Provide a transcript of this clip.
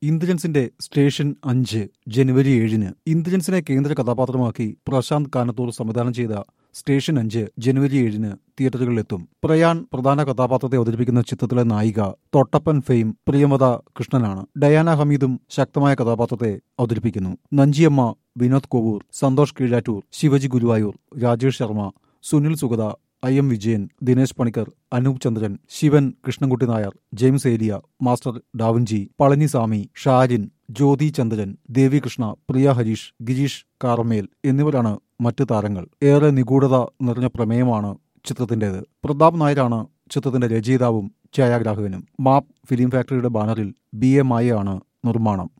ഇന്ദ്രൻസിന്റെ station അഞ്ച് ജനുവരി ഏഴിന് ഇന്ദ്രൻസിനെ കേന്ദ്ര കഥാപാത്രമാക്കി പ്രശാന്ത് കാനത്തൂർ സംവിധാനം ചെയ്ത സ്റ്റേഷൻ അഞ്ച് ജനുവരി ഏഴിന് തിയേറ്ററുകളിലെത്തും പ്രയാൺ പ്രധാന കഥാപാത്രത്തെ അവതരിപ്പിക്കുന്ന ചിത്രത്തിലെ നായിക തൊട്ടപ്പൻ ഫെയിം പ്രിയമത കൃഷ്ണനാണ് ഡയാന ഹമീദും ശക്തമായ കഥാപാത്രത്തെ അവതരിപ്പിക്കുന്നു Nanjiyamma Vinod Kovoor Santhosh Keezhattoor Shivaji Guruvayoor Rajesh Sharma Sunil Sugatha I M Vijayan Dinesh Panicker Anoop Chandran Shivan Krishnankutty Nair James Elia master Da Vinci Palaniswami Sharin Jyothi Chandran Devikrishna Priya Harish Girish Carmel എന്നിവരാണ് മറ്റു താരങ്ങൾ ഏറെ നിഗൂഢത നിറഞ്ഞ പ്രമേയമാണ് ചിത്രത്തിന്റേത് പ്രതാപ് നായരാണ് ചിത്രത്തിന്റെ രചയിതാവും ഛായാഗ്രാഹകനും മാപ്പ് ഫിലിം ഫാക്ടറിയുടെ ബാനറിൽ ബി എ മായയാണ് നിർമ്മാണം